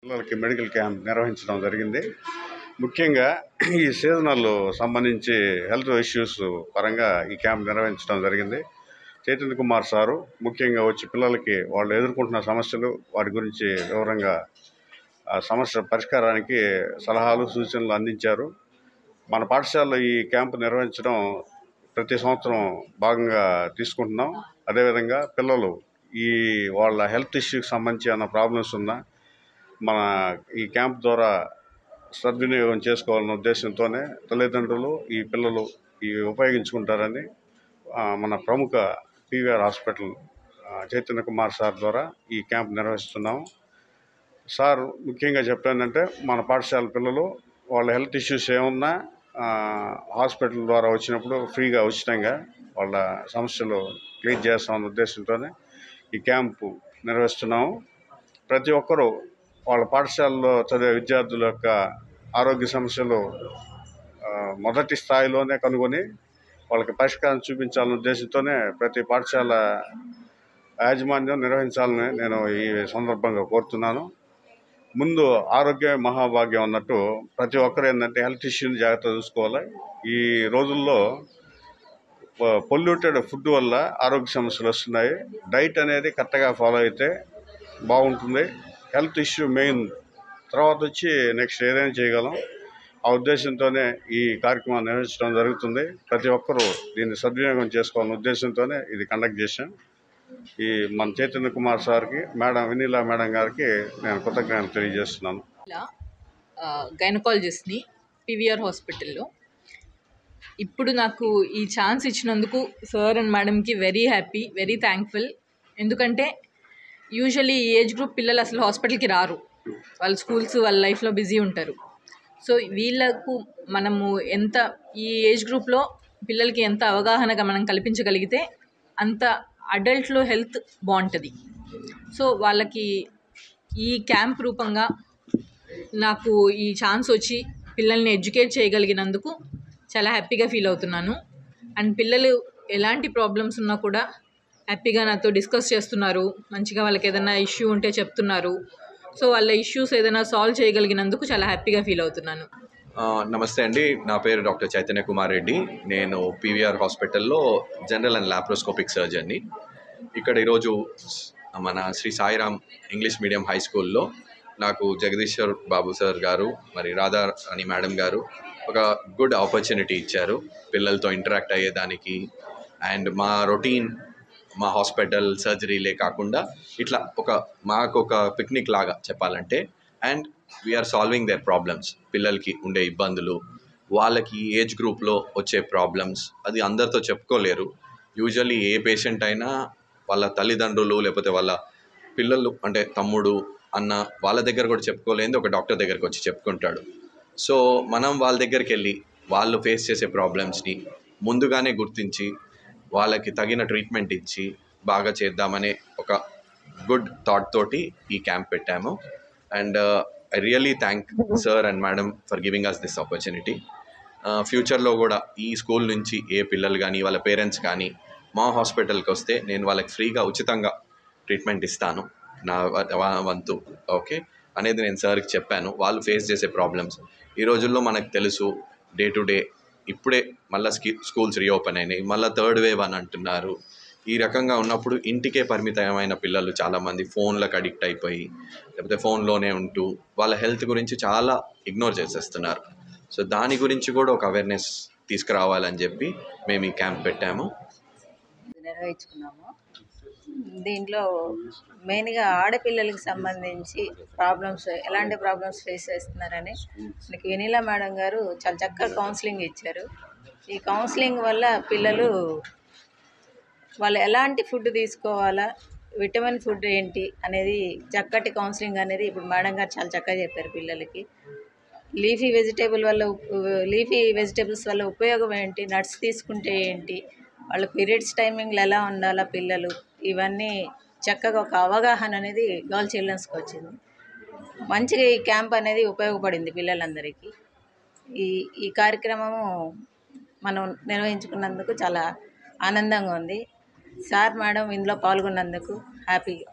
పిల్లలకి medical camp నిర్వహించడం జరిగింది ముఖ్యంగా ఈ సీజనల్ సంబంధించి హెల్త్ ఇష్యూస్ పరంగా ఈ క్యాంప్ నిర్వహించడం జరిగింది చైతన్య కుమార్ సారు ముఖ్యంగా వచ్చి పిల్లలకి వాళ్ళు ఎదుర్కొంటున్న సమస్యలు వాటి గురించి వివరంగా ఆ సమస్య పరిష్కారానికి సలహాలు సూచనలు అందించారు మన పాఠశాలలో ఈ క్యాంపు నిర్వహించడం ప్రతి సంవత్సరం భాగంగా తీసుకుంటున్నాం అదేవిధంగా పిల్లలు ఈ వాళ్ళ హెల్త్ ఇష్యూకి సంబంధించి ఏమైనా ప్రాబ్లమ్స్ ఉన్నా మన ఈ క్యాంప్ ద్వారా సద్వినియోగం చేసుకోవాలన్న ఉద్దేశంతోనే తల్లిదండ్రులు ఈ పిల్లలు ఈ ఉపయోగించుకుంటారని ఆ, మన ప్రముఖ పీవీఆర్ హాస్పిటల్ ఆ, చైతన్య కుమార్ సార్ ద్వారా ఈ క్యాంప్ నిర్వహిస్తున్నాము సార్ ముఖ్యంగా చెప్పానంటే మన పాఠశాల పిల్లలు వాళ్ళ హెల్త్ ఇష్యూస్ ఏమున్నా ఆ, హాస్పిటల్ ద్వారా వచ్చినప్పుడు ఫ్రీగా ఉచితంగా వాళ్ళ సమస్యలు క్లియర్ చేస్తామన్న ఉద్దేశంతోనే ఈ క్యాంపు నిర్వహిస్తున్నాము ప్రతి ఒక్కరూ వాళ్ళ పాఠశాలలో చదివే విద్యార్థుల యొక్క ఆరోగ్య సమస్యలు ఆ, మొదటి స్థాయిలోనే కనుగొని వాళ్ళకి పరిష్కారం చూపించాలనే ఉద్దేశంతోనే ప్రతి పాఠశాల యాజమాన్యం నిర్వహించాలని నేను ఈ సందర్భంగా కోరుతున్నాను ముందు ఆరోగ్య మహాభాగ్యం అన్నట్టు ప్రతి ఒక్కరు ఏంటంటే హెల్త్ ఇష్యూని జాగ్రత్త చూసుకోవాలి ఈ రోజుల్లో పొల్యూటెడ్ ఫుడ్ వల్ల ఆరోగ్య సమస్యలు వస్తున్నాయి డైట్ అనేది కరెక్ట్గా ఫాలో అయితే బాగుంటుంది హెల్త్ ఇష్యూ మెయిన్ తర్వాత వచ్చి నెక్స్ట్ ఏదైనా చేయగలం ఆ ఉద్దేశంతోనే ఈ కార్యక్రమాన్ని నిర్వహించడం జరుగుతుంది ప్రతి ఒక్కరూ దీన్ని సద్వినియోగం చేసుకోవాలనే ఉద్దేశంతోనే ఇది కండక్ట్ చేశాం ఈ మన చైతన్య కుమార్ సార్కి మేడం వినీలా మేడం గారికి నేను కృతజ్ఞతలు తెలియజేస్తున్నాను ఇలా గైనకాలజిస్ట్ని పివిఆర్ హాస్పిటల్లో ఇప్పుడు నాకు ఈ ఛాన్స్ ఇచ్చినందుకు సార్ అండ్ మేడంకి వెరీ హ్యాపీ వెరీ థ్యాంక్ఫుల్ ఎందుకంటే యూజువల్లీ ఈ ఏజ్ గ్రూప్ పిల్లలు అసలు హాస్పిటల్కి రారు వాళ్ళ స్కూల్స్ వాళ్ళ లైఫ్లో బిజీ ఉంటారు సో వీళ్ళకు మనము ఎంత ఈ ఏజ్ గ్రూప్లో పిల్లలకి ఎంత అవగాహనగా మనం కల్పించగలిగితే అంత అడల్ట్లో హెల్త్ బాగుంటుంది సో వాళ్ళకి ఈ క్యాంప్ రూపంగా నాకు ఈ ఛాన్స్ వచ్చి పిల్లల్ని ఎడ్యుకేట్ చేయగలిగినందుకు చాలా హ్యాపీగా ఫీల్ అవుతున్నాను అండ్ పిల్లలు ఎలాంటి ప్రాబ్లమ్స్ ఉన్నా కూడా హ్యాపీగా నాతో డిస్కస్ చేస్తున్నారు మంచిగా వాళ్ళకి ఏదైనా ఇష్యూ ఉంటే చెప్తున్నారు సో వాళ్ళ ఇష్యూస్ ఏదైనా సాల్వ్ చేయగలిగినందుకు చాలా హ్యాపీగా ఫీల్ అవుతున్నాను ఆ, నమస్తే అండి నా పేరు డాక్టర్ చైతన్య కుమార్ రెడ్డి నేను పీవీఆర్ హాస్పిటల్లో జనరల్ అండ్ లాప్రోస్కోపిక్ సర్జన్ని ఇక్కడ ఈరోజు మన Shri Sairam English medium high స్కూల్లో నాకు జగదీశ్వర్ బాబు సార్ గారు మరి రాధా అని మేడం గారు ఒక గుడ్ ఆపర్చునిటీ ఇచ్చారు పిల్లలతో ఇంటరాక్ట్ అయ్యేదానికి అండ్ మా రొటీన్ మా హాస్పిటల్ సర్జరీలే కాకుండా ఇట్లా ఒక మాకు ఒక పిక్నిక్ లాగా చెప్పాలంటే and we are solving their problems పిల్లలకి ఉండే ఇబ్బందులు వాళ్ళకి ఏజ్ గ్రూప్లో వచ్చే ప్రాబ్లమ్స్ అది అందరితో చెప్పుకోలేరు యూజువల్లీ ఏ పేషెంట్ అయినా వాళ్ళ తల్లిదండ్రులు లేకపోతే వాళ్ళ పిల్లలు అంటే తమ్ముడు అన్న వాళ్ళ దగ్గర కూడా చెప్పుకోలేనిది ఒక డాక్టర్ దగ్గరికి వచ్చి చెప్పుకుంటాడు సో మనం వాళ్ళ దగ్గరికి వెళ్ళి వాళ్ళు ఫేస్ చేసే ప్రాబ్లమ్స్ని ముందుగానే గుర్తించి వాళ్ళకి తగిన ట్రీట్మెంట్ ఇచ్చి బాగా చేద్దామనే ఒక గుడ్ థాట్ తోటి ఈ క్యాంప్ పెట్టాము and I really thank sir and madam for giving us this opportunity ఫ్యూచర్లో కూడా ఈ స్కూల్ నుంచి ఏ పిల్లలు కానీ వాళ్ళ పేరెంట్స్ కానీ మా హాస్పిటల్కి వస్తే నేను వాళ్ళకి ఫ్రీగా ఉచితంగా ట్రీట్మెంట్ ఇస్తాను నా వ- వ- వంతు ఓకే అనేది నేను సార్కి చెప్పాను వాళ్ళు ఫేస్ చేసే ప్రాబ్లమ్స్ ఈ రోజుల్లో మనకు తెలుసు డే టు డే ఇప్పుడే మళ్ళీ స్కీ స్కూల్స్ రీఓపెన్ అయినాయి మళ్ళీ థర్డ్ వేవ్ అని అంటున్నారు ఈ రకంగా ఉన్నప్పుడు ఇంటికే పరిమితమైన పిల్లలు చాలామంది ఫోన్లకు అడిక్ట్ అయిపోయి లేకపోతే ఫోన్లోనే ఉంటూ వాళ్ళ హెల్త్ గురించి చాలా ఇగ్నోర్ చేసేస్తున్నారు సో దాని గురించి కూడా ఒక అవేర్నెస్ తీసుకురావాలని చెప్పి మేము ఈ క్యాంప్ పెట్టాము నిర్వహించుకున్నాము దీంట్లో మెయిన్గా ఆడపిల్లలకి సంబంధించి ప్రాబ్లమ్స్ ఎలాంటి ప్రాబ్లమ్స్ ఫేస్ చేస్తున్నారని మనకి వెనీలా మేడం గారు చాలా చక్కగా కౌన్సిలింగ్ ఇచ్చారు ఈ కౌన్సిలింగ్ వల్ల పిల్లలు వాళ్ళు ఎలాంటి ఫుడ్ తీసుకోవాలా విటమిన్ ఫుడ్ ఏంటి అనేది చక్కటి కౌన్సిలింగ్ అనేది ఇప్పుడు మేడం గారు చాలా చక్కగా చెప్పారు పిల్లలకి లీఫీ వెజిటేబుల్ వల్ల లీఫీ వెజిటేబుల్స్ వల్ల ఉపయోగం ఏంటి నట్స్ తీసుకుంటే ఏంటి వాళ్ళ పీరియడ్స్ టైమింగ్లు ఎలా ఉండాలా పిల్లలు ఇవన్నీ చక్కగా ఒక అవగాహన అనేది గర్ల్ చిల్డ్రన్స్కి వచ్చింది మంచిగా ఈ క్యాంప్ అనేది ఉపయోగపడింది పిల్లలందరికీ ఈ ఈ కార్యక్రమము మనం నిర్వహించుకున్నందుకు చాలా ఆనందంగా ఉంది సార్ మేడం ఇందులో పాల్గొన్నందుకు హ్యాపీ